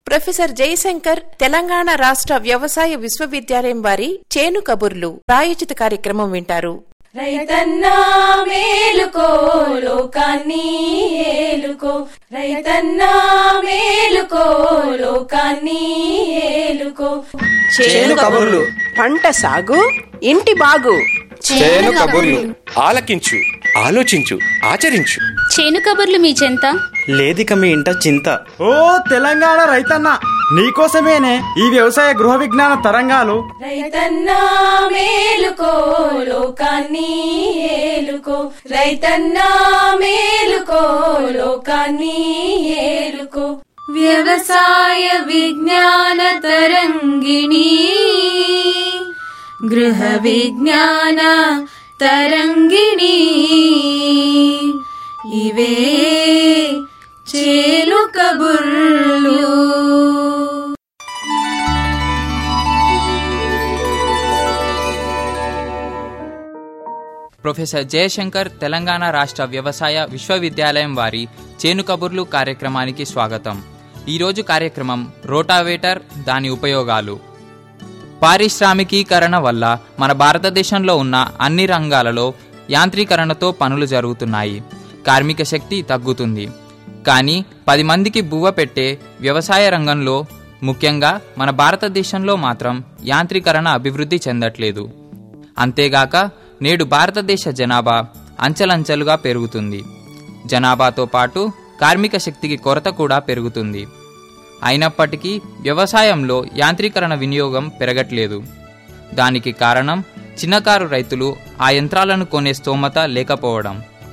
professor Jayashankar Telangana రాష్ట్ర వ్యవసాయ విశ్వవిద్యాలయం వారి చేను కబుర్లు ప్రాయోజిత కార్యక్రమం వింటారు రైతన్నా మేలుకో లోకాన్ని ఏలుకో రైతన్నా మేలుకో లోకాన్ని ఏలుకో చేను కబుర్లు పంట సాగు ఇంటి బాగు చేను కబుర్లు ఆలకించు ఆలోచించు ఆచరించు చేను కబుర్లు మీ చెంత లేదిక మీ ఇంట చింత ఓ తెలంగాణ రైతన్న నీకోసమేనే ఈ వ్యవసాయ గృహ విజ్ఞాన తరంగాలు రైతన్నా మేలుకో లోకాన్ని ఏలుకో రైతన్నా మేలుకో లోకాన్ని ఏలుకో వ్యవసాయ విజ్ఞాన తరంగిణి గృహ విజ్ఞాన తరంగిణి ఇవే చేలు కబుర్లు ప్రొఫెసర్ జయశంకర్ తెలంగాణ రాష్ట్ర వ్యవసాయ విశ్వవిద్యాలయం వారి చేను కబుర్లు కార్యక్రమానికి స్వాగతం ఈరోజు కార్యక్రమం రోటావేటర్ దాని ఉపయోగాలు పారిశ్రామికీకరణ వల్ల మన భారతదేశంలో ఉన్న అన్ని రంగాలలో యాంత్రీకరణతో పనులు జరుగుతున్నాయి కార్మిక శక్తి తగ్గుతుంది కానీ పది మందికి బువ్వ పెట్టే వ్యవసాయ రంగంలో ముఖ్యంగా మన భారతదేశంలో మాత్రం యాంత్రీకరణ అభివృద్ధి చెందట్లేదు అంతేగాక నేడు భారతదేశ జనాభా అంచెలంచెలుగా పెరుగుతుంది జనాభాతో పాటు కార్మిక శక్తికి కొరత కూడా పెరుగుతుంది అయినప్పటికీ వ్యవసాయంలో యాంత్రీకరణ వినియోగం పెరగట్లేదు దానికి కారణం చిన్నకారు రైతులు ఆ యంత్రాలను కొనే స్తోమత లేకపోవడం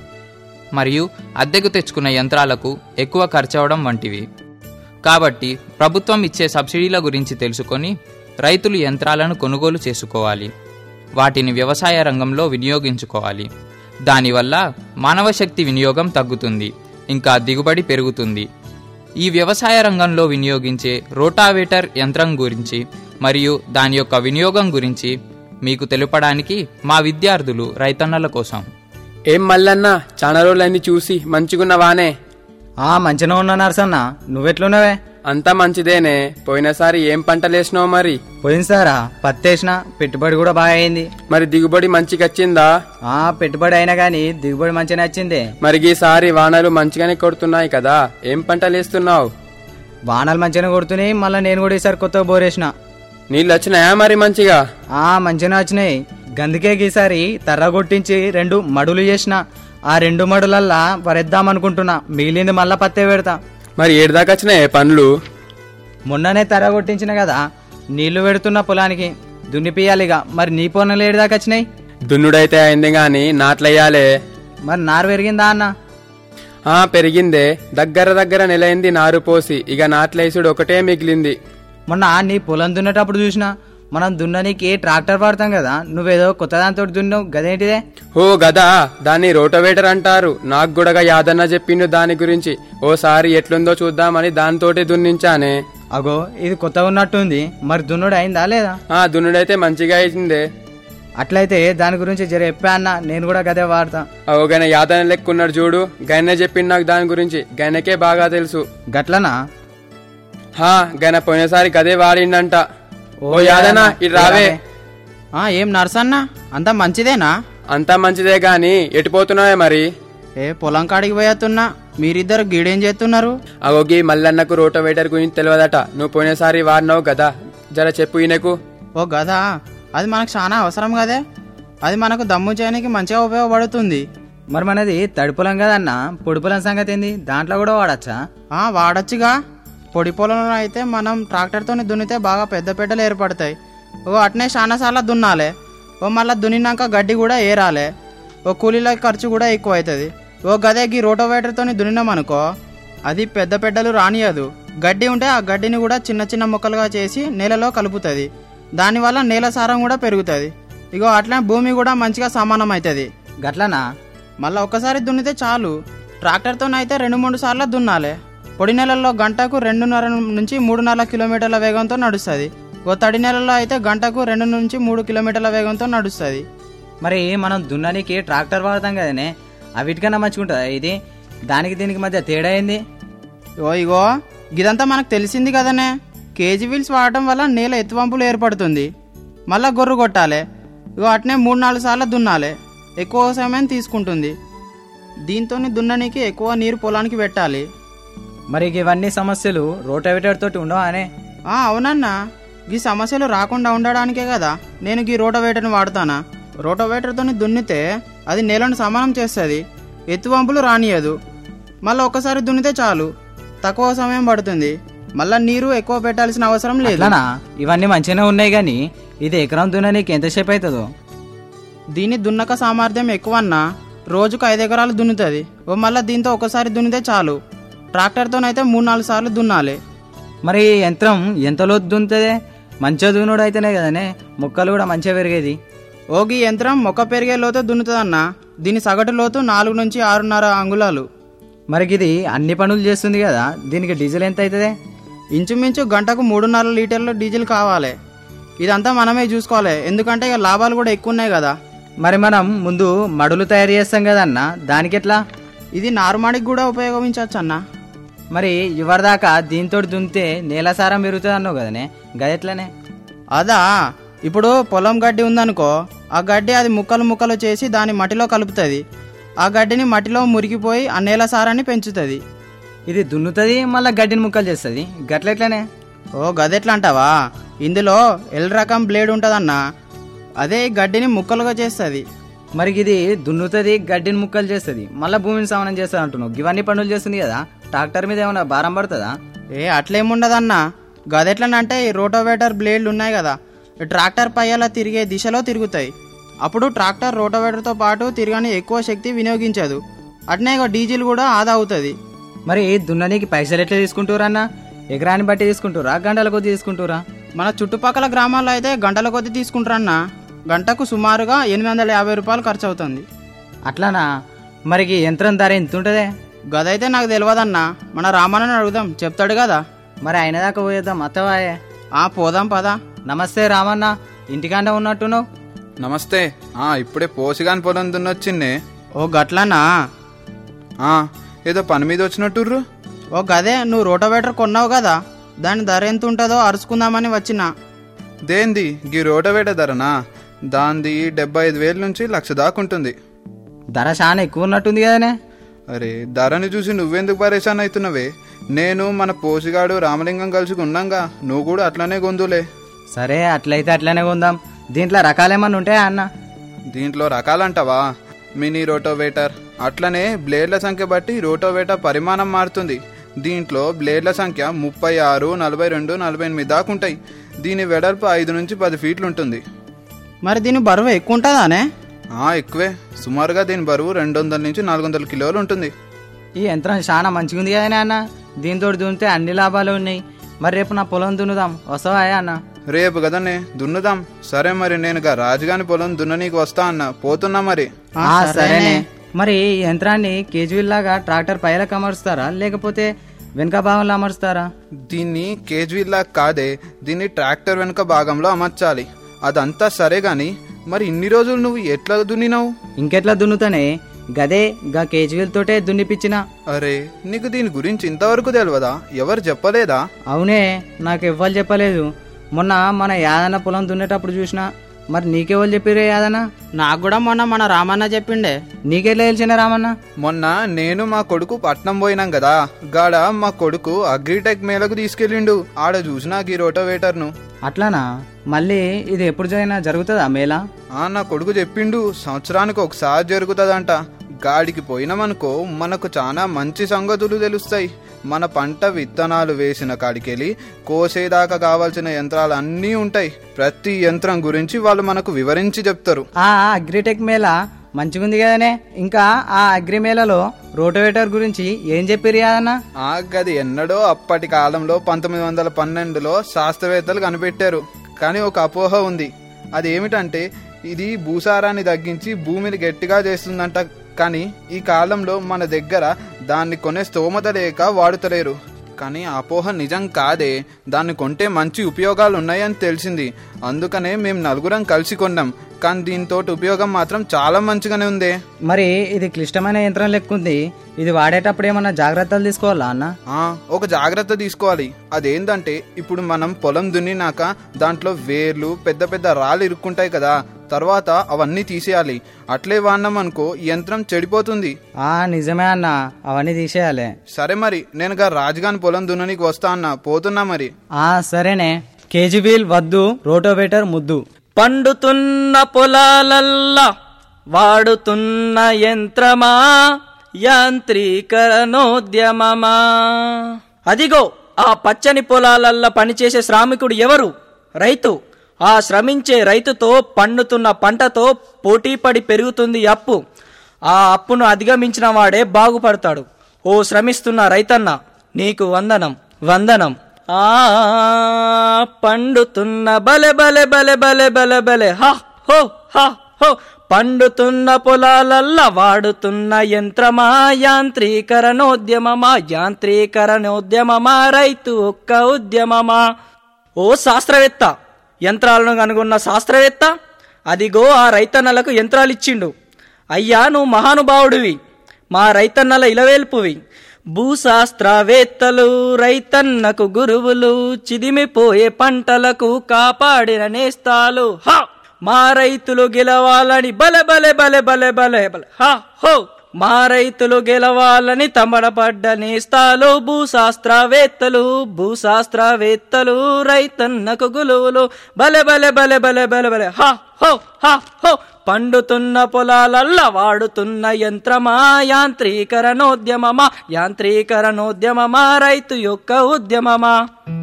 మరియు అద్దెకు తెచ్చుకున్న యంత్రాలకు ఎక్కువ ఖర్చవడం వంటివి కాబట్టి ప్రభుత్వం ఇచ్చే సబ్సిడీల గురించి తెలుసుకొని రైతులు యంత్రాలను కొనుగోలు చేసుకోవాలి వాటిని వ్యవసాయ రంగంలో వినియోగించుకోవాలి దానివల్ల మానవ శక్తి వినియోగం తగ్గుతుంది ఇంకా దిగుబడి పెరుగుతుంది ఈ వ్యవసాయ రంగంలో వినియోగించే రోటావేటర్ యంత్రం గురించి మరియు దాని యొక్క వినియోగం గురించి మీకు తెలుపడానికి మా విద్యార్థులు రైతన్నల కోసం ఏం మల్లన్న చాలా రోజులన్నీ చూసి మంచిగున్నవానే ఆ మంచిగా ఉన్నా నరసన్న నువ్వెట్లున్నావే అంతా మంచిదేనే పోయినసారి ఏం పంటలేసినావు మరి పోయినసారా పత్తేసిన పెట్టుబడి కూడా బాగా అయింది మరి దిగుబడి మంచిగొచ్చిందా ఆ పెట్టుబడి అయినా గానీ దిగుబడి మంచిగా నచ్చింది మరి ఈసారి వానలు మంచిగానే కొడుతున్నాయి కదా ఏం పంటలేస్తున్నావు వానలు మంచిగా కొడుతున్నాయి మళ్ళీ నేను కూడా ఈసారి కొత్తగా బోరేసిన నీళ్ళు వచ్చినాయా మరి మంచిగా ఆ మంచిగా వచ్చినాయి గందుకే ఈసారి తర్ర కొట్టించి రెండు మడులు చేసిన ఆ రెండు మడులల్లా పరేద్దాం అనుకుంటున్నా మిగిలింది మళ్ళా పత్తే పెడతా మరి ఏడుదాకా వచ్చినాయే పండ్లు మొన్ననే తర్ర కొట్టించిన కదా నీళ్లు పెడుతున్న పొలానికి దున్నిపియాలిగా మరి నీ పొన్నలు ఏడుదాకా వచ్చినాయి దున్నుడైతే అయింది గాని నాట్లయ్యాలే మరి నారు పెరిగిందా అన్న ఆ పెరిగిందే దగ్గర దగ్గర నెలైంది నారు పోసి ఇక నాట్లేసుడు ఒకటే మిగిలింది మొన్న నీ పొలం దున్నేటప్పుడు చూసినా మనం దున్ననికి ట్రాక్టర్ వాడతాం కదా నువ్వేదో కొత్త దాంతో దున్నావు గదేంటిదే ఓ గదా దాన్ని రోటోవేటర్ అంటారు నాకు కూడా యాదన్న చెప్పిండు దాని గురించి ఓసారి ఎట్లుందో చూద్దామని దానితోటి దున్నించానే అగో ఇది కొత్తగా ఉన్నట్టుంది మరి దున్నుడు అయిందా లేదా ఆ దున్నుడైతే మంచిగా అయిందే అట్లయితే దాని గురించి జర చెప్పా అన్న నేను కూడా గదే వాడతా ఓ గన యాదన లెక్కున్నాడు చూడు గైనే చెప్పిండు నాకు దాని గురించి గైనకే బాగా తెలుసు గట్లనా హా గన పోయినసారి గదే వాడిండంట ఓ యాదన ఇటు రావే ఆ ఏం నర్సన్న అంతా మంచిదేనా అంతా మంచిదే గాని ఎటుపోతున్నావే మరి ఏ పొలం కాడికి పోయేస్తున్నా మీరిద్దరు గీడేం చేస్తున్నారు అగోగి మల్లన్నకు రోటోవేటర్ గురించి తెలియదట నువ్వు పోయినసారి వాడినావు కదా జర చెప్పు ఈయనకు ఓ గదా అది మనకు చాలా అవసరం కదే అది మనకు దమ్ము చేయడానికి మంచిగా ఉపయోగపడుతుంది మరి మనది తడి పొలం కదన్న పొడి పొలం సంగతి ఏంది దాంట్లో కూడా వాడచ్చా ఆ వాడచ్చుగా పొడి పొలంలో అయితే మనం ట్రాక్టర్తో దున్నితే బాగా పెద్ద పెద్దలు ఏర్పడతాయి ఓ అట్నే చాలా సార్లు దున్నాలే ఓ మళ్ళీ దున్నినాక గడ్డి కూడా ఏరాలే ఓ కూలీల ఖర్చు కూడా ఎక్కువ అవుతుంది ఓ గదే గీ రోటోవేటర్తో దున్నినామనుకో అది పెద్ద పెద్దలు రానియదు గడ్డి ఉంటే ఆ గడ్డిని కూడా చిన్న చిన్న ముక్కలుగా చేసి నేలలో కలుపుతుంది దానివల్ల నేల సారం కూడా పెరుగుతుంది ఇగో అట్లా భూమి కూడా మంచిగా సమానం అవుతుంది గట్లనా మళ్ళీ ఒక్కసారి దున్నితే చాలు ట్రాక్టర్తోనైతే రెండు మూడు సార్లు దున్నాలి పొడి నెలల్లో గంటకు రెండున్నర నుంచి మూడున్నర కిలోమీటర్ల వేగంతో నడుస్తుంది ఓ తడి నెలల్లో అయితే గంటకు రెండు నుంచి మూడు కిలోమీటర్ల వేగంతో నడుస్తుంది మరి మనం దున్నానికి ట్రాక్టర్ వాడతాం కదనే అవిటికన్నా మంచిగుంటుందా ఇది దానికి దీనికి మధ్య తేడా ఏంది ఓ ఇగో ఇదంతా మనకు తెలిసింది కదనే కేజీ వీల్స్ వాడటం వల్ల నేల ఎత్తువంపులు ఏర్పడుతుంది మళ్ళా గొర్రు కొట్టాలి ఇగో అట్నే మూడు నాలుగు సార్లు దున్నాలి ఎక్కువ సమయం తీసుకుంటుంది దీంతో దున్ననికి ఎక్కువ నీరు పొలానికి పెట్టాలి మరి ఇవన్నీ సమస్యలు రోటావేటర్ తోటి ఉండవా అనే ఆ అవునన్నా ఈ సమస్యలు రాకుండా ఉండడానికే కదా నేను ఈ రోటోవేటర్ని వాడతానా రోటోవేటర్తో దున్నితే అది నేలను సమానం చేస్తుంది ఎత్తువంపులు రానియదు మళ్ళీ ఒక్కసారి దున్నితే చాలు తక్కువ సమయం పడుతుంది మళ్ళా నీరు ఎక్కువ పెట్టాల్సిన అవసరం లేదు ఎట్లానా ఇవన్నీ మంచిగానే ఉన్నాయి కానీ ఇది ఎకరం దున్ననీకి ఎంతసేపు అవుతుందో దీని దున్నక సామర్థ్యం ఎక్కువ అన్నా రోజుకు ఐదు ఎకరాలు దున్నుతుంది ఓ మళ్ళీ దీంతో ఒకసారి దున్నితే చాలు ట్రాక్టర్తోనైతే మూడు నాలుగు సార్లు దున్నాలి మరి ఈ యంత్రం ఎంత లోతు దున్నుతుంది మంచిగా దున్నుడు అయితేనే కదనే మొక్కలు కూడా మంచిగా పెరిగేది ఓగి యంత్రం మొక్క పెరిగే లోతు దున్నుతుందన్నా దీని సగటు లోతు నాలుగు నుంచి ఆరున్నర అంగుళాలు మరి ఇది అన్ని పనులు చేస్తుంది కదా దీనికి డీజిల్ ఎంత అవుతుంది ఇంచుమించు గంటకు మూడున్నర లీటర్ల డీజిల్ కావాలి ఇదంతా మనమే చూసుకోవాలి ఎందుకంటే ఇక లాభాలు కూడా ఎక్కువ ఉన్నాయి కదా మరి మనం ముందు మడులు తయారు చేస్తాం కదన్న దానికి ఎట్లా ఇది నార్మాడికి కూడా ఉపయోగించవచ్చు అన్న మరి ఇవరిదాకా దీంతో దున్నితే నేల సారం పెరుగుతుంది అన్నావు కదనే గదెట్లనే అదా ఇప్పుడు పొలం గడ్డి ఉందనుకో ఆ గడ్డి అది ముక్కలు ముక్కలు చేసి దాని మట్టిలో కలుపుతుంది ఆ గడ్డిని మట్టిలో మురికిపోయి ఆ నేల సారాన్ని పెంచుతుంది ఇది దున్నుతుంది మళ్ళీ గడ్డిని ముక్కలు చేస్తుంది గట్లెట్లనే ఓ గదెట్లా అంటావా ఇందులో ఎల్ రకం బ్లేడ్ ఉంటుందన్నా అదే ఈ గడ్డిని ముక్కలుగా చేస్తుంది మరి ఇది దున్నుతుంది గడ్డిని ముక్కలు చేస్తుంది మళ్ళీ భూమిని సమానం చేస్తుంది అంటున్నావు ఇవన్నీ పనులు చేస్తుంది కదా ట్రాక్టర్ మీద ఏమైనా భారం పడుతుందా ఏ అట్లేముండదన్నా గదెట్లనంటే ఈ రోటోవేటర్ బ్లేడ్లు ఉన్నాయి కదా ఈ ట్రాక్టర్ పయ్యాల తిరిగే దిశలో తిరుగుతాయి అప్పుడు ట్రాక్టర్ రోటోవేటర్తో పాటు తిరగని ఎక్కువ శక్తి వినియోగించదు అట్నే ఇక డీజిల్ కూడా ఆదా అవుతుంది మరి దున్ననీకి పైసలు ఎట్లా తీసుకుంటారా అన్న ఎకరాన్ని బట్టి తీసుకుంటారా గంటల కొద్ది తీసుకుంటారా మన చుట్టుపక్కల గ్రామాల్లో అయితే గంటల కొద్ది తీసుకుంటారన్నా గంటకు సుమారుగా ఎనిమిది వందల యాభై రూపాయలు ఖర్చు అవుతుంది అట్లానా మరి ఈ యంత్రం ధర ఎంత ఉంటుందే గదైతే నాకు తెలియదన్నా మన రామన్నని అడుగుదాం చెప్తాడు కదా మరి ఆయన దాకా పోయేద్దాం అత్తవాయే ఆ పోదాం పదా నమస్తే రామన్న ఇంటికాండ ఉన్నట్టున్నావు నమస్తే ఆ ఇప్పుడే పోసిగాని పొలం దున్నొచ్చిందే ఓ గట్లనా ఆ ఏదో పని మీద వచ్చినట్టుర్రు ఓ గదే నువ్వు రోటోవేటర్ కొన్నావు కదా దాని ధర ఎంత ఉంటుందో అరుచుకుందామని వచ్చినా దేంది గీ రోటవేట ధరనా దాంది డెబ్బై ఐదు వేల నుంచి లక్ష దాకా ఉంటుంది ధర చాలా ఎక్కువ ఉన్నట్టుంది కదనే అరే ధరని చూసి నువ్వెందుకు పరేషాన్ అవుతున్నావే నేను మన పోసిగాడు రామలింగం కలిసి ఉన్నాంగా నువ్వు కూడా అట్లనే గొంతులే సరే అట్లయితే అట్లనే కొందాం దీంట్లో రకాలేమన్నా ఉంటాయా అన్న దీంట్లో రకాలంటావా మినీ రోటోవేటర్ అట్లనే బ్లేడ్ల సంఖ్య బట్టి రోటోవేటర్ పరిమాణం మారుతుంది దీంట్లో బ్లేడ్ల సంఖ్య ముప్పై ఆరు నలభై రెండు నలభై ఎనిమిది దాకా ఉంటాయి దీని వెడల్పు ఐదు నుంచి పది ఫీట్లు ఉంటుంది మరి దీని బరువు ఎక్కువ ఉంటుందానే ఆ ఎక్కువే సుమారుగా దీని బరువు రెండు వందల నుంచి నాలుగు వందల కిలోలు ఉంటుంది ఈ యంత్రం చాలా మంచిగా ఉంది కదనే అన్న దీంతో దున్నితే అన్ని లాభాలు ఉన్నాయి మరి రేపు నా పొలం దున్నుదాం వస్తావా అన్న రేపు కదనే దున్నుదాం సరే మరి నేను గా రాజుగాని పొలం దున్ననీకి వస్తా అన్న పోతున్నా మరి ఆ, సరేనే మరి ఈ యంత్రాన్ని కేజీవీల్ లాగా ట్రాక్టర్ పైలకు అమరుస్తారా లేకపోతే వెనక భాగంలో అమరుస్తారా దీన్ని కేజ్వీల్లా కాదే దీన్ని ట్రాక్టర్ వెనుక భాగంలో అమర్చాలి అదంతా సరే గాని మరి ఇన్ని రోజులు నువ్వు ఎట్లా దున్నినావు ఇంకెట్లా దున్నుతానే గదే గా కేజీవీల్ తోటే దున్నిపిచ్చిన అరే నీకు దీని గురించి ఇంతవరకు తెలియదా ఎవరు చెప్పలేదా అవునే నాకు ఎవ్వరు చెప్పలేదు మొన్న మన యాదన్న పొలం దున్నేటప్పుడు చూసిన మరి నీకెవరు చెప్పిరే యాదన్న నాకు కూడా మొన్న మన రామన్న చెప్పిండే నీకెట్లా తెలిసిన రామన్న మొన్న నేను మా కొడుకు పట్నం పోయినాం కదా గాడ మా కొడుకు అగ్రిటెక్ మేళకు తీసుకెళ్ళిండు ఆడ చూసినా ఈ రోటోవేటర్ను అట్లానా మళ్ళీ ఇది ఎప్పుడు జరిగినా జరుగుతుందా మేళా ఆ నా కొడుకు చెప్పిండు సంవత్సరానికి ఒకసారి జరుగుతుందంట గాడికి పోయినామనుకో మనకు చాలా మంచి సంగతులు తెలుస్తాయి మన పంట విత్తనాలు వేసిన కాడికెళ్ళి కోసేదాకా కావాల్సిన యంత్రాలు అన్నీ ఉంటాయి ప్రతి యంత్రం గురించి వాళ్ళు మనకు వివరించి చెప్తారు ఆ అగ్రిటెక్ మేళ మంచిగుంది కదనే ఇంకా ఆ అగ్రి మేళలో రోటోవేటర్ గురించి ఏం చెప్పిరు యాదన్న ఆ గది ఎన్నడో అప్పటి కాలంలో పంతొమ్మిది వందల పన్నెండులో శాస్త్రవేత్తలు కనిపెట్టారు కానీ ఒక అపోహ ఉంది అది ఏమిటంటే ఇది భూసారాన్ని తగ్గించి భూమిని గట్టిగా చేస్తుందంట కానీ ఈ కాలంలో మన దగ్గర దాన్ని కొనే స్తోమత లేక వాడుతలేరు కానీ ఆ అపోహ నిజం కాదే దాన్ని కొంటే మంచి ఉపయోగాలు ఉన్నాయని తెలిసింది అందుకనే మేము నలుగురం కలిసి కొన్నాం కానీ దీంతో ఉపయోగం మాత్రం చాలా మంచిగానే ఉందే మరి ఇది క్లిష్టమైన యంత్రం లెక్కుంది ఇది వాడేటప్పుడు ఏమన్నా జాగ్రత్తలు తీసుకోవాలా అన్న ఆ, ఒక జాగ్రత్త తీసుకోవాలి అదేంటంటే ఇప్పుడు మనం పొలం దున్నినాక దాంట్లో వేర్లు పెద్ద పెద్ద రాళ్ళు ఇరుక్కుంటాయి కదా తర్వాత అవన్నీ తీసేయాలి అట్లే వాడినాం అనుకో ఈ యంత్రం చెడిపోతుంది ఆ నిజమే అన్న అవన్నీ తీసేయాలి సరే మరి నేను గా రాజుగాని పొలం దున్ననికి వస్తా అన్న పోతున్నా మరి ఆ సరేనే కేజీ వీల్ వద్దు రోటోవేటర్ ముద్దు పండుతున్న పొలాలల్లా వాడుతున్న యంత్రమా యాంత్రీకరణోద్యమమా అదిగో ఆ పచ్చని పొలాలల్లా పనిచేసే శ్రామికుడు ఎవరు రైతు ఆ శ్రమించే రైతుతో పండుతున్న పంటతో పోటీపడి పెరుగుతుంది అప్పు ఆ అప్పును అధిగమించిన వాడే బాగుపడతాడు ఓ శ్రమిస్తున్న రైతన్న నీకు వందనం వందనం ఆ పండుతున్న బలె బలె బలె బలె బలె బలె హ హో హ హో పండుతున్న పొలాలల్లా వాడుతున్న యంత్రమా యాంత్రీకరణోద్యమమా యాంత్రీకరణోద్యమమా రైతు ఒక్క ఉద్యమమా ఓ శాస్త్రవేత్త యంత్రాలను కనుగొన్న శాస్త్రవేత్త అదిగో ఆ రైతన్నలకు యంత్రాలు ఇచ్చిండు అయ్యా నువ్వు మహానుభావుడివి మా రైతన్నల ఇలవేల్పువి భూశాస్త్రవేత్తలు రైతన్నకు గురువులు చిదిమిపోయే పంటలకు కాపాడిన నేస్తాలు హా మా రైతులు గెలవాలని బలె బలె బలె బలె బలె బలె హా హో మా రైతులు గెలవాలని తమడపడ్డ నేస్తాలు భూశాస్త్రవేత్తలు భూశాస్త్రవేత్తలు రైతన్నకు గులువులు బలె బలె బలె బలె బలె బలె హా హో హా హో పండుతున్న పొలాలల్లా వాడుతున్న యంత్రమా యాంత్రీకరణోద్యమమా యాంత్రీకరణోద్యమమా రైతు యొక్క ఉద్యమమా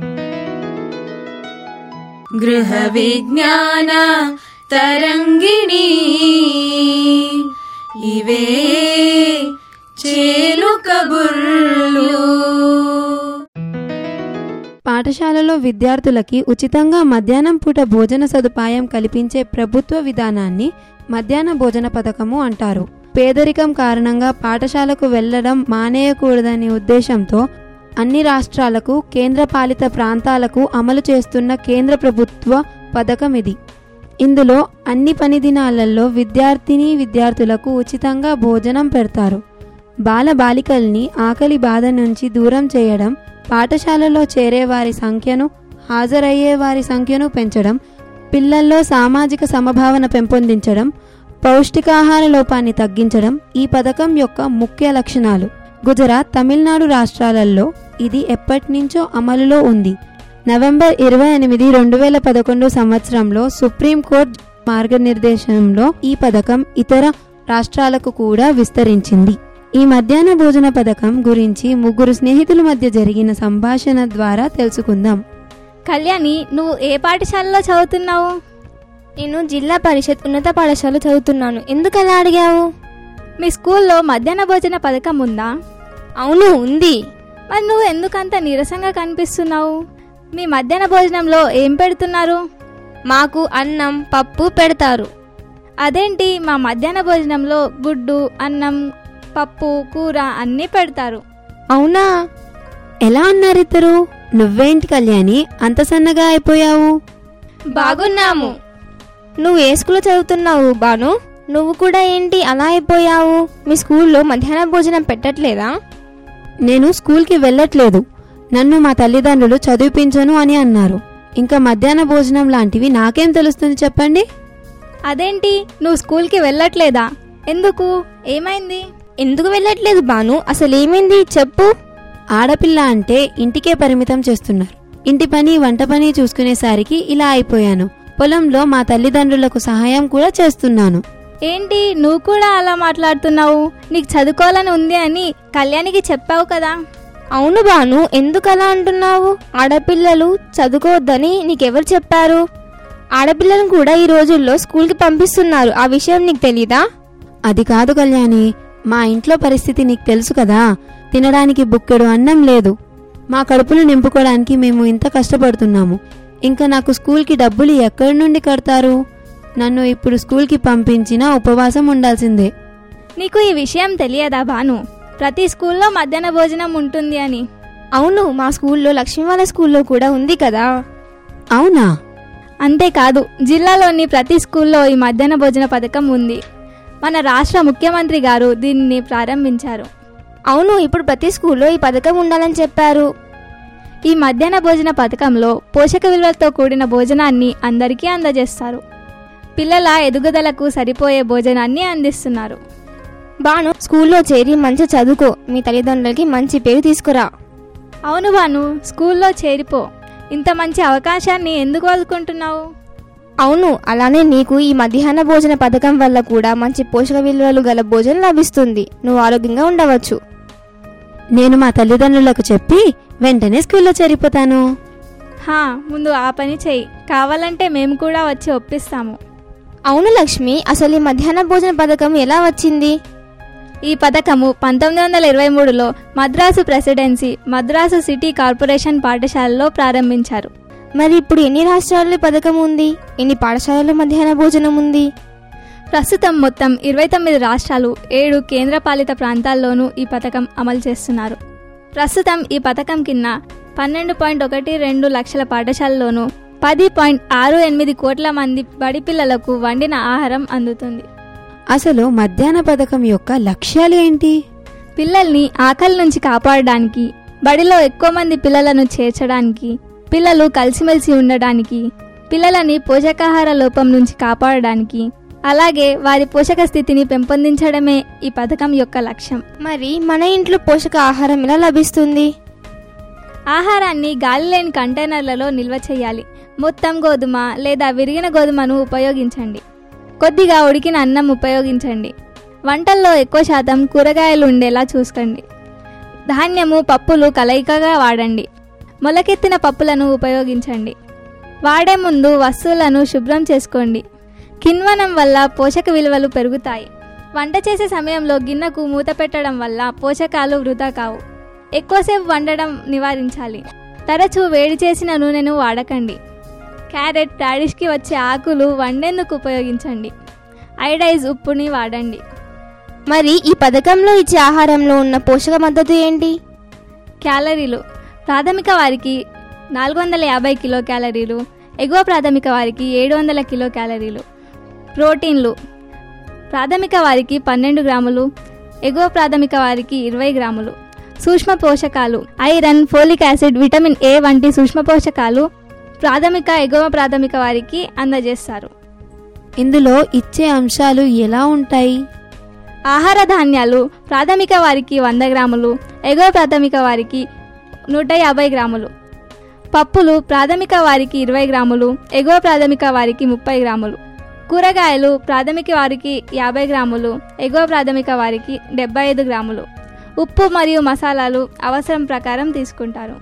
గృహ విజ్ఞాన తరంగిణి ఇవే చేలు కబుర్లు పాఠశాలలో విద్యార్థులకి ఉచితంగా మధ్యాహ్నం పూట భోజన సదుపాయం కల్పించే ప్రభుత్వ విధానాన్ని మధ్యాహ్న భోజన పథకము అంటారు పేదరికం కారణంగా పాఠశాలకు వెళ్లడం మానేయకూడదనే ఉద్దేశంతో అన్ని రాష్ట్రాలకు కేంద్రపాలిత ప్రాంతాలకు అమలు చేస్తున్న కేంద్ర ప్రభుత్వ పథకం ఇది ఇందులో అన్ని పని దినాలలో విద్యార్థిని విద్యార్థులకు ఉచితంగా భోజనం పెడతారు బాల బాలికల్ని ఆకలి బాధ నుంచి దూరం చేయడం పాఠశాలలో చేరే వారి సంఖ్యను హాజరయ్యే వారి సంఖ్యను పెంచడం పిల్లల్లో సామాజిక సమభావన పెంపొందించడం పౌష్టికాహార లోపాన్ని తగ్గించడం ఈ పథకం యొక్క ముఖ్య లక్షణాలు గుజరాత్ తమిళనాడు రాష్ట్రాలలో ఇది ఎప్పటినుంచో అమలులో ఉంది నవంబర్ ఇరవై ఎనిమిది రెండు వేల పదకొండు సంవత్సరంలో సుప్రీంకోర్టు మార్గనిర్దేశంలో ఈ పథకం ఇతర రాష్ట్రాలకు కూడా విస్తరించింది ఈ మధ్యాహ్న భోజన పథకం గురించి ముగ్గురు స్నేహితుల మధ్య జరిగిన సంభాషణ ద్వారా తెలుసుకుందాం కళ్యాణి నువ్వు ఏ పాఠశాలలో చదువుతున్నావు నేను జిల్లా పరిషత్ ఉన్నత పాఠశాల చదువుతున్నాను ఎందుకు అలా అడిగావు మీ స్కూల్లో మధ్యాహ్న భోజన పథకం ఉందా అవును ఉంది మరి నువ్వు ఎందుకంత నీరసంగా కనిపిస్తున్నావు మీ మధ్యాహ్న భోజనంలో ఏం పెడుతున్నారు మాకు అన్నం పప్పు పెడతారు అదేంటి మా మధ్యాహ్న భోజనంలో గుడ్డు అన్నం పప్పు కూర అన్నీ పెడతారు అవునా ఎలా ఉన్నారు ఇద్దరు నువ్వేంటి కళ్యాణి అంత సన్నగా అయిపోయావు బాగున్నాము నువ్వు ఏ స్కూల్లో చదువుతున్నావు బాను నువ్వు కూడా ఏంటి అలా అయిపోయావు మీ స్కూల్లో మధ్యాహ్న భోజనం పెట్టట్లేదా నేను స్కూల్కి వెళ్ళట్లేదు నన్ను మా తల్లిదండ్రులు చదివిపించను అని అన్నారు ఇంకా మధ్యాహ్న భోజనం లాంటివి నాకేం తెలుస్తుంది చెప్పండి అదేంటి నువ్వు స్కూల్కి వెళ్ళట్లేదా ఎందుకు ఏమైంది ఎందుకు వెళ్ళట్లేదు బాను అసలు ఏమైంది చెప్పు ఆడపిల్ల అంటే ఇంటికే పరిమితం చేస్తున్నారు ఇంటి పని వంట పని చూసుకునేసరికి ఇలా అయిపోయాను పొలంలో మా తల్లిదండ్రులకు సహాయం కూడా చేస్తున్నాను ఏంటి నువ్వు కూడా అలా మాట్లాడుతున్నావు నీకు చదువుకోవాలని ఉంది అని కళ్యాణికి చెప్పావు కదా అవును బాను ఎందుకు అలా అంటున్నావు ఆడపిల్లలు చదువుకోవద్దని నీకెవరు చెప్పారు ఆడపిల్లలను కూడా ఈ రోజుల్లో స్కూల్కి పంపిస్తున్నారు ఆ విషయం నీకు తెలీదా అది కాదు కళ్యాణి మా ఇంట్లో పరిస్థితి నీకు తెలుసు కదా తినడానికి బుక్కెడు అన్నం లేదు మా కడుపులు నింపుకోవడానికి మేము ఇంత కష్టపడుతున్నాము ఇంకా నాకు స్కూల్కి డబ్బులు ఎక్కడి నుండి కడతారు నన్ను ఇప్పుడు స్కూల్కి పంపించినా ఉపవాసం ఉండాల్సిందే నీకు ఈ విషయం తెలియదా భాను ప్రతి స్కూల్లో మధ్యాహ్న భోజనం ఉంటుంది అని అవును మా స్కూల్లో లక్ష్మీ వాళ్ళ స్కూల్లో కూడా ఉంది కదా అవునా అంతేకాదు జిల్లాలోని ప్రతి స్కూల్లో ఈ మధ్యాహ్న భోజన పథకం ఉంది మన రాష్ట్ర ముఖ్యమంత్రి గారు దీనిని ప్రారంభించారు అవును ఇప్పుడు ప్రతి స్కూల్లో ఈ పథకం ఉండాలని చెప్పారు ఈ మధ్యాహ్న భోజన పథకంలో పోషక విలువలతో కూడిన భోజనాన్ని అందరికీ అందజేస్తారు పిల్లల ఎదుగుదలకు సరిపోయే భోజనాన్ని అందిస్తున్నారు బాను స్కూల్లో చేరి మంచి చదువుకో మీ తల్లిదండ్రులకి మంచి పేరు తీసుకురా అవును బాను స్కూల్లో చేరిపో ఇంత మంచి అవకాశాన్ని ఎందుకు వదులుకుంటున్నావు అవును అలానే నీకు ఈ మధ్యాహ్న భోజన పథకం వల్ల కూడా మంచి పోషక విలువలు గల భోజనం లభిస్తుంది నువ్వు ఆరోగ్యంగా ఉండవచ్చు నేను మా తల్లిదండ్రులకు చెప్పి వెంటనే స్కూల్లో చేరిపోతాను హా ముందు ఆ పని చెయ్యి కావాలంటే మేము కూడా వచ్చి ఒప్పిస్తాము అవును లక్ష్మి అసలు ఈ మధ్యాహ్న భోజన పథకం ఎలా వచ్చింది ఈ పథకము పంతొమ్మిది వందల ఇరవై మూడులో Madras presidency Madras city corporation పాఠశాలలో ప్రారంభించారు మరి ఇప్పుడు ఎన్ని రాష్ట్రాల్లో ఈ పథకం ఉంది ఎన్ని పాఠశాలల్లో మధ్యాహ్న భోజనం ఉంది ప్రస్తుతం మొత్తం ఇరవై తొమ్మిది రాష్ట్రాలు ఏడు కేంద్రపాలిత ప్రాంతాల్లోనూ ఈ పథకం అమలు చేస్తున్నారు ప్రస్తుతం ఈ పథకం కింద పన్నెండు పాయింట్ ఒకటి రెండు లక్షల పాఠశాలలోనూ పది పాయింట్ ఆరు ఎనిమిది కోట్ల మంది బడి పిల్లలకు వండిన ఆహారం అందుతుంది అసలు మధ్యాహ్న పథకం యొక్క లక్ష్యాలు ఏంటి పిల్లల్ని ఆకలి నుంచి కాపాడడానికి బడిలో ఎక్కువ మంది పిల్లలను చేర్చడానికి పిల్లలు కలిసిమెలిసి ఉండడానికి పిల్లలని పోషకాహార లోపం నుంచి కాపాడడానికి అలాగే వారి పోషక స్థితిని పెంపొందించడమే ఈ పథకం యొక్క లక్ష్యం మరి మన ఇంట్లో పోషక ఆహారం ఎలా లభిస్తుంది ఆహారాన్ని గాలి లేని కంటైనర్లలో నిల్వ చేయాలి మొత్తం గోధుమ లేదా విరిగిన గోధుమను ఉపయోగించండి కొద్దిగా ఉడికిన అన్నం ఉపయోగించండి వంటల్లో ఎక్కువ శాతం కూరగాయలు ఉండేలా చూసుకోండి ధాన్యము పప్పులు కలయికగా వాడండి మొలకెత్తిన పప్పులను ఉపయోగించండి వాడే ముందు వస్తువులను శుభ్రం చేసుకోండి కిన్వనం వల్ల పోషక విలువలు పెరుగుతాయి వంట చేసే సమయంలో గిన్నెకు మూత పెట్టడం వల్ల పోషకాలు వృధా కావు ఎక్కువసేపు వండడం నివారించాలి తరచూ వేడి చేసిన నూనెను వాడకండి క్యారెట్ టాడిష్కి వచ్చే ఆకులు వండేందుకు ఉపయోగించండి ఐడైజ్ ఉప్పుని వాడండి మరి ఈ పథకంలో ఇచ్చే ఆహారంలో ఉన్న పోషక మద్దతు ఏంటి క్యాలరీలు ప్రాథమిక వారికి నాలుగు వందల యాభై కిలో క్యాలరీలు ఎగువ ప్రాథమిక వారికి ఏడు వందల కిలో క్యాలరీలు ప్రోటీన్లు ప్రాథమిక వారికి పన్నెండు గ్రాములు ఎగువ ప్రాథమిక వారికి ఇరవై గ్రాములు సూక్ష్మ పోషకాలు iron folic acid vitamin A వంటి సూక్ష్మ పోషకాలు ప్రాథమిక ఎగువ ప్రాథమిక వారికి అందజేస్తారు ఇందులో ఇచ్చే అంశాలు ఎలా ఉంటాయి ఆహార ధాన్యాలు ప్రాథమిక వారికి వంద గ్రాములు ఎగువ ప్రాథమిక వారికి నూట యాభై గ్రాములు పప్పులు ప్రాథమిక వారికి ఇరవై గ్రాములు ఎగువ ప్రాథమిక వారికి ముప్పై గ్రాములు కూరగాయలు ప్రాథమిక వారికి యాభై గ్రాములు ఎగువ ప్రాథమిక వారికి డెబ్బై ఐదు గ్రాములు ఉప్పు మరియు మసాలాలు అవసరం ప్రకారం తీసుకుంటారు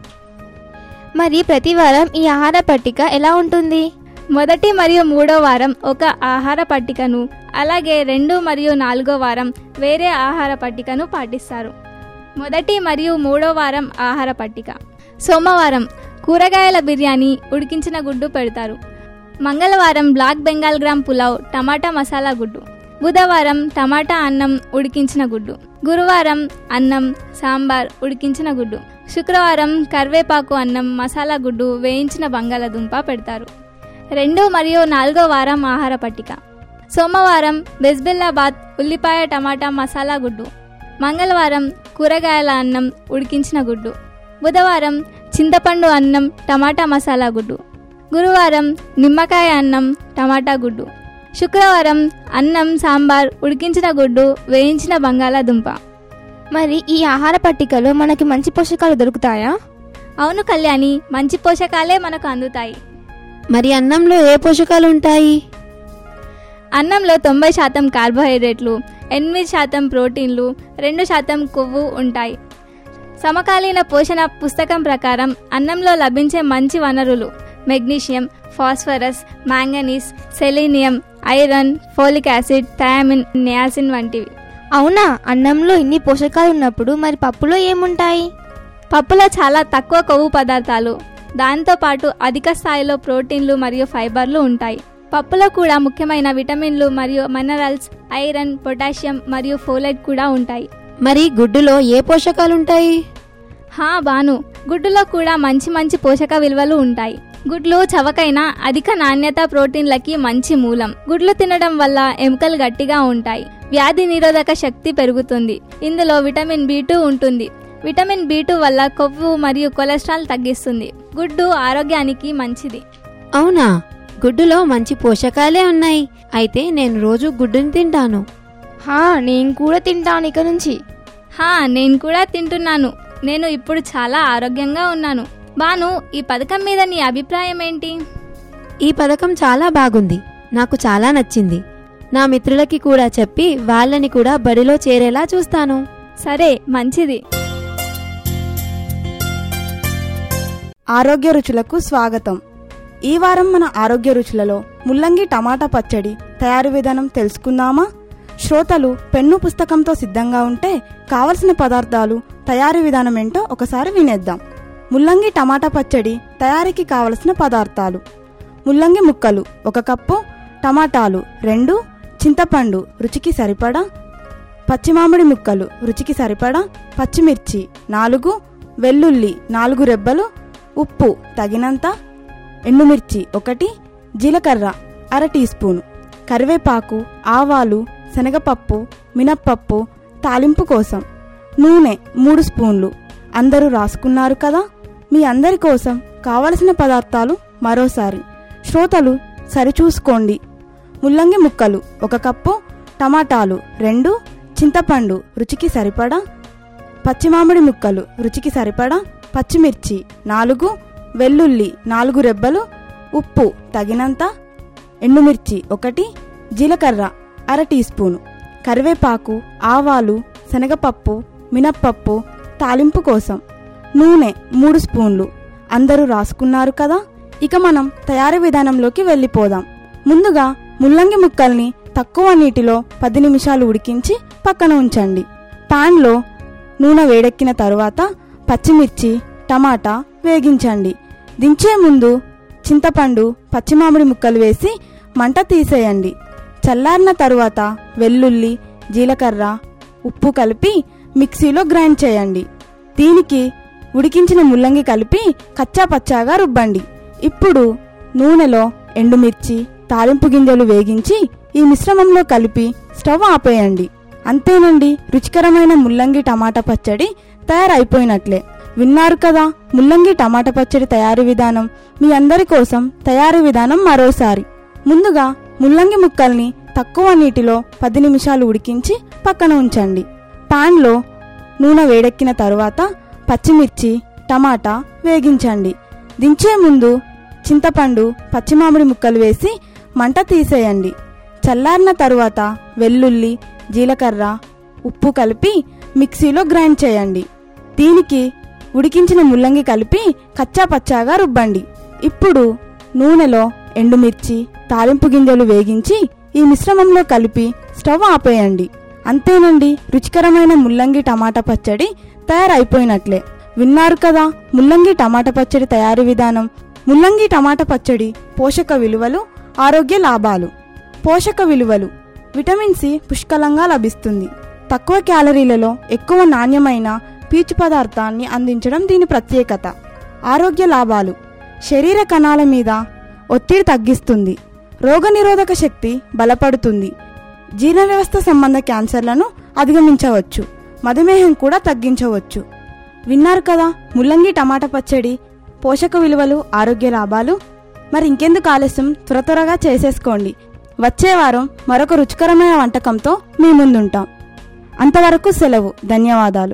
మరి ప్రతి వారం ఈ ఆహార పట్టిక ఎలా ఉంటుంది మొదటి మరియు మూడో వారం ఒక ఆహార పట్టికను అలాగే రెండు మరియు నాలుగో వారం వేరే ఆహార పట్టికను పాటిస్తారు మొదటి మరియు మూడో వారం ఆహార పట్టిక సోమవారం కూరగాయల బిర్యానీ ఉడికించిన గుడ్డు పెడతారు మంగళవారం బ్లాక్ బెంగాల్ గ్రామ్ పులావ్ టమాటా మసాలా గుడ్డు బుధవారం టమాటా అన్నం ఉడికించిన గుడ్డు గురువారం అన్నం సాంబార్ ఉడికించిన గుడ్డు శుక్రవారం కరివేపాకు అన్నం మసాలా గుడ్డు వేయించిన బంగాళదుంప పెడతారు రెండు మరియు నాలుగో వారం ఆహార పట్టిక సోమవారం బెస్బిల్లాబాద్ ఉల్లిపాయ టమాటా మసాలా గుడ్డు మంగళవారం కూరగాయల అన్నం ఉడికించిన గుడ్డు బుధవారం చింతపండు అన్నం టమాటా మసాలా గుడ్డు గురువారం నిమ్మకాయ అన్నం టమాటా గుడ్డు శుక్రవారం అన్నం సాంబార్ ఉడికించిన గుడ్డు వేయించిన బంగాళాదుంప మరి ఈ ఆహార పట్టికలో మనకి మంచి పోషకాలు దొరుకుతాయా అవును కళ్యాణి మంచి పోషకాలే మనకు అందుతాయి మరి అన్నంలో ఏ పోషకాలు ఉంటాయి అన్నంలో తొంభై శాతం కార్బోహైడ్రేట్లు ఎనిమిది శాతం ప్రోటీన్లు రెండు శాతం కొవ్వు ఉంటాయి సమకాలీన పోషణ పుస్తకం ప్రకారం అన్నంలో లభించే మంచి వనరులు magnesium phosphorus manganese selenium iron folic acid thiamine niacin వంటివి అవునా అన్నంలో ఇన్ని పోషకాలు ఉన్నప్పుడు మరి పప్పులో ఏముంటాయి పప్పులో చాలా తక్కువ కొవ్వు పదార్థాలు దాంతోపాటు అధిక స్థాయిలో ప్రోటీన్లు మరియు ఫైబర్లు ఉంటాయి పప్పులో కూడా ముఖ్యమైన విటమిన్లు మరియు మినరల్స్ ఐరన్ పొటాషియం మరియు ఫోలైట్ కూడా ఉంటాయి మరి గుడ్డులో ఏ పోషకాలు ఉంటాయి హా బాను గుడ్డులో కూడా మంచి మంచి పోషక విలువలు ఉంటాయి గుడ్లు చవకైన అధిక నాణ్యత ప్రోటీన్లకి మంచి మూలం గుడ్లు తినడం వల్ల ఎముకలు గట్టిగా ఉంటాయి వ్యాధి నిరోధక శక్తి పెరుగుతుంది ఇందులో విటమిన్ బి ఉంటుంది విటమిన్ బి వల్ల కొవ్వు మరియు కొలెస్ట్రాల్ తగ్గిస్తుంది గుడ్డు ఆరోగ్యానికి మంచిది అవునా గుడ్డులో మంచి పోషకాలే ఉన్నాయి అయితే నేను రోజు గుడ్డుని తింటాను హా నేను కూడా తింటాను ఇక నుంచి హా నేను కూడా తింటున్నాను నేను ఇప్పుడు చాలా ఆరోగ్యంగా ఉన్నాను బాను ఈ పథకం మీద నీ అభిప్రాయం ఏంటి ఈ పథకం చాలా బాగుంది నాకు చాలా నచ్చింది నా మిత్రులకి కూడా చెప్పి వాళ్ళని కూడా బడిలో చేరేలా చూస్తాను సరే మంచిది ఆరోగ్య రుచులకు స్వాగతం ఈ వారం మన ఆరోగ్య రుచులలో ముల్లంగి టమాటా పచ్చడి తయారు విధానం తెలుసుకుందామా శ్రోతలు పెన్ను పుస్తకంతో సిద్ధంగా ఉంటే కావలసిన పదార్థాలు తయారీ విధానం ఏంటో ఒకసారి వినేద్దాం ముల్లంగి టమాటా పచ్చడి తయారీకి కావలసిన పదార్థాలు ముల్లంగి ముక్కలు ఒక కప్పు టమాటాలు రెండు చింతపండు రుచికి సరిపడా పచ్చిమామిడి ముక్కలు రుచికి సరిపడా పచ్చిమిర్చి నాలుగు వెల్లుల్లి నాలుగు రెబ్బలు ఉప్పు తగినంత ఎండుమిర్చి ఒకటి జీలకర్ర అర టీ స్పూను కరివేపాకు ఆవాలు శనగపప్పు మినప్పప్పు తాలింపు కోసం నూనె మూడు స్పూన్లు అందరూ రాసుకున్నారు కదా మీ అందరి కోసం కావలసిన పదార్థాలు మరోసారి శ్రోతలు సరిచూసుకోండి ముల్లంగి ముక్కలు ఒక కప్పు టమాటాలు రెండు చింతపండు రుచికి సరిపడా పచ్చిమామిడి ముక్కలు రుచికి సరిపడా పచ్చిమిర్చి నాలుగు వెల్లుల్లి నాలుగు రెబ్బలు ఉప్పు తగినంత ఎండుమిర్చి ఒకటి జీలకర్ర అర టీ స్పూను కరివేపాకు ఆవాలు శనగపప్పు మినప్పప్పు తాలింపు కోసం నూనె మూడు స్పూన్లు అందరూ రాసుకున్నారు కదా ఇక మనం తయారీ విధానంలోకి వెళ్ళిపోదాం ముందుగా ముల్లంగి ముక్కల్ని తక్కువ నీటిలో పది నిమిషాలు ఉడికించి పక్కన ఉంచండి పాన్లో నూనె వేడెక్కిన తరువాత పచ్చిమిర్చి టమాటా వేగించండి దించే ముందు చింతపండు పచ్చిమామిడి ముక్కలు వేసి మంట తీసేయండి చల్లారిన తరువాత వెల్లుల్లి జీలకర్ర ఉప్పు కలిపి మిక్సీలో గ్రైండ్ చేయండి దీనికి ఉడికించిన ముల్లంగి కలిపి కచ్చా పచ్చాగా రుబ్బండి ఇప్పుడు నూనెలో ఎండుమిర్చి తాలింపు గింజలు వేగించి ఈ మిశ్రమంలో కలిపి స్టవ్ ఆపేయండి అంతేనండి రుచికరమైన ముల్లంగి టమాటా పచ్చడి తయారైపోయినట్లే విన్నారు కదా ముల్లంగి టమాటా పచ్చడి తయారీ విధానం మీ అందరి కోసం తయారీ విధానం మరోసారి ముందుగా ముల్లంగి ముక్కల్ని తక్కువ నీటిలో పది నిమిషాలు ఉడికించి పక్కన ఉంచండి పాన్లో నూనె వేడెక్కిన తరువాత పచ్చిమిర్చి టమాటా వేగించండి దించే ముందు చింతపండు పచ్చిమామిడి ముక్కలు వేసి మంట తీసేయండి చల్లారిన తరువాత వెల్లుల్లి జీలకర్ర ఉప్పు కలిపి మిక్సీలో గ్రైండ్ చేయండి దీనికి ఉడికించిన ముల్లంగి కలిపి కచ్చా పచ్చాగా రుబ్బండి ఇప్పుడు నూనెలో ఎండుమిర్చి తాలింపు గింజలు వేగించి ఈ మిశ్రమంలో కలిపి స్టవ్ ఆపేయండి అంతేనండి రుచికరమైన ముల్లంగి టమాటా పచ్చడి తయారైపోయినట్లే విన్నారు కదా ముల్లంగి టమాటా పచ్చడి తయారీ విధానం ముల్లంగి టమాటా పచ్చడి పోషక విలువలు ఆరోగ్య లాభాలు పోషక విలువలు విటమిన్ సి పుష్కలంగా లభిస్తుంది తక్కువ క్యాలరీలలో ఎక్కువ నాణ్యమైన పీచు పదార్థాన్ని అందించడం దీని ప్రత్యేకత ఆరోగ్య లాభాలు శరీర కణాల మీద ఒత్తిడి తగ్గిస్తుంది రోగనిరోధక శక్తి బలపడుతుంది జీర్ణ వ్యవస్థ సంబంధ క్యాన్సర్లను అధిగమించవచ్చు మధుమేహం కూడా తగ్గించవచ్చు విన్నారు కదా ముల్లంగి టమాటా పచ్చడి పోషక విలువలు ఆరోగ్య లాభాలు మరి ఇంకెందుకు ఆలస్యం త్వర త్వరగా చేసేసుకోండి వచ్చే వారం మరొక రుచికరమైన వంటకంతో మీ ముందుంటాం అంతవరకు సెలవు ధన్యవాదాలు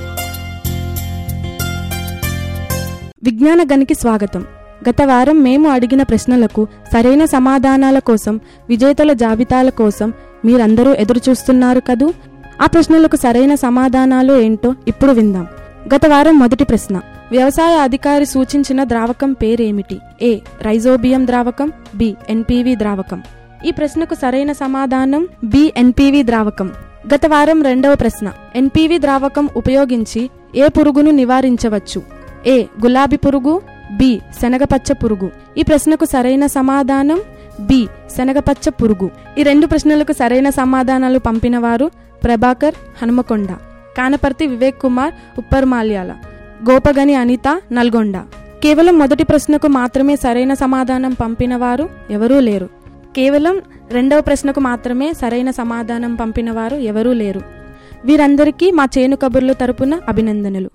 విజ్ఞాన గనికి స్వాగతం గత వారం మేము అడిగిన ప్రశ్నలకు సరైన సమాధానాల కోసం విజేతల జాబితాల కోసం మీరందరూ ఎదురు చూస్తున్నారు కదూ ఆ ప్రశ్నలకు సరైన సమాధానాలు ఏంటో ఇప్పుడు విందాం గత వారం మొదటి ప్రశ్న వ్యవసాయ అధికారి సూచించిన ద్రావకం పేరేమిటి ఏ రైజోబియం ద్రావకం బి ఎన్పివి ద్రావకం ఈ ప్రశ్నకు సరైన సమాధానం బి ఎన్పివి ద్రావకం గత వారం రెండవ ప్రశ్న ఎన్పివి ద్రావకం ఉపయోగించి ఏ పురుగును నివారించవచ్చు ఏ గులాబీ పురుగు బి శనగపచ్చ పురుగు ఈ ప్రశ్నకు సరైన సమాధానం బి శనగపచ్చ పురుగు ఈ రెండు ప్రశ్నలకు సరైన సమాధానాలు పంపిన వారు ప్రభాకర్ హనుమకొండ కానపర్తి వివేక్ కుమార్ ఉప్పర్మాల్యాల గోపగని అనిత నల్గొండ కేవలం మొదటి ప్రశ్నకు మాత్రమే సరైన సమాధానం పంపిన వారు ఎవరూ లేరు కేవలం రెండవ ప్రశ్నకు మాత్రమే సరైన సమాధానం పంపిన వారు ఎవరూ లేరు వీరందరికీ మా చేను కబుర్లు తరపున అభినందనలు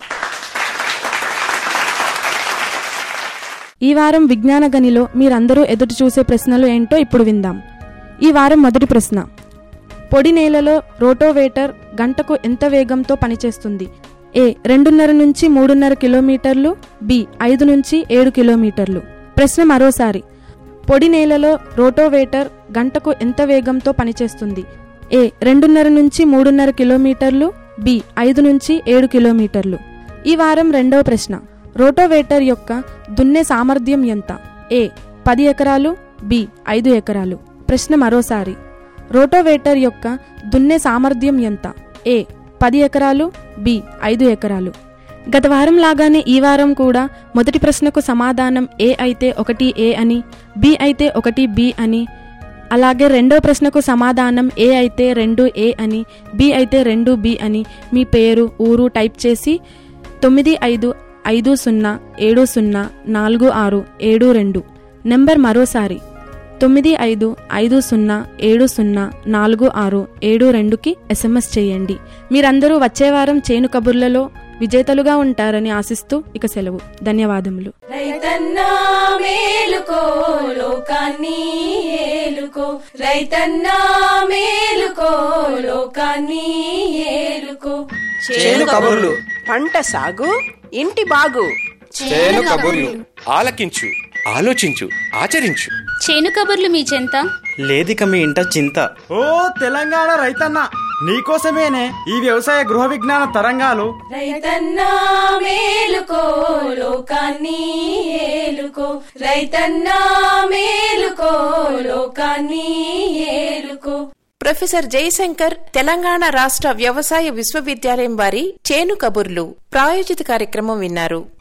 ఈ వారం విజ్ఞాన గనిలో మీరందరూ ఎదురు చూసే ప్రశ్నలు ఏంటో ఇప్పుడు విందాం ఈ వారం మొదటి ప్రశ్న పొడి నేలలో రోటోవేటర్ గంటకు ఎంత వేగంతో పనిచేస్తుంది ఏ రెండున్నర నుంచి మూడున్నర కిలోమీటర్లు బి ఐదు నుంచి ఏడు కిలోమీటర్లు ప్రశ్న మరోసారి పొడి నేలలో రోటోవేటర్ గంటకు ఎంత వేగంతో పనిచేస్తుంది ఏ రెండున్నర నుంచి మూడున్నర కిలోమీటర్లు బి ఐదు నుంచి ఏడు కిలోమీటర్లు ఈ వారం రెండవ ప్రశ్న రోటోవేటర్ యొక్క దున్నే సామర్థ్యం ఎంత ఏ పది ఎకరాలు బి ఐదు ఎకరాలు ప్రశ్న మరోసారి రోటోవేటర్ యొక్క దున్నే సామర్థ్యం ఎంత ఏ పది ఎకరాలు బి ఐదు ఎకరాలు గత వారం లాగానే ఈ వారం కూడా మొదటి ప్రశ్నకు సమాధానం ఏ అయితే ఒకటి ఏ అని బి అయితే ఒకటి బి అని అలాగే రెండో ప్రశ్నకు సమాధానం ఏ అయితే రెండు ఏ అని బి అయితే రెండు బి అని మీ పేరు ఊరు టైప్ చేసి తొమ్మిది ఐదు ఐదు సున్నా ఏడు సున్నా నాలుగు ఆరు ఏడు రెండు నెంబర్ మరోసారి తొమ్మిది ఐదు ఐదు సున్నా ఏడు సున్నా నాలుగు ఆరు ఏడు రెండుకి ఎస్ఎంఎస్ చేయండి మీరందరూ వచ్చే వారం చేను కబుర్లలో విజేతలుగా ఉంటారని ఆశిస్తూ ఇక సెలవు ధన్యవాదములు రైతన్నా మేలుకో లోకాన్ని ఏలుకో రైతన్నా మేలుకో లోకాన్ని ఏలుకో చేను కబుర్లు పంట సాగు ఇంటి బాగు చేను కబుర్లు ఆలకించు ఆలోచించు ఆచరించు చేను కబుర్లు మీ చెంత లేదిక మీ ఇంట చింత ఓ తెలంగాణ రైతన్న నీకోసమేనే ఈ వ్యవసాయ గృహ విజ్ఞాన తరంగాలు రైతన్నా మేలుకో లోకాన్ని ఏలుకో రైతన్నా మేలుకో లోకాన్ని ఏలుకో ప్రొఫెసర్ జయశంకర్ తెలంగాణ రాష్ట్ర వ్యవసాయ విశ్వవిద్యాలయం వారి చేను కబుర్లు ప్రాయోజిత కార్యక్రమం విన్నారు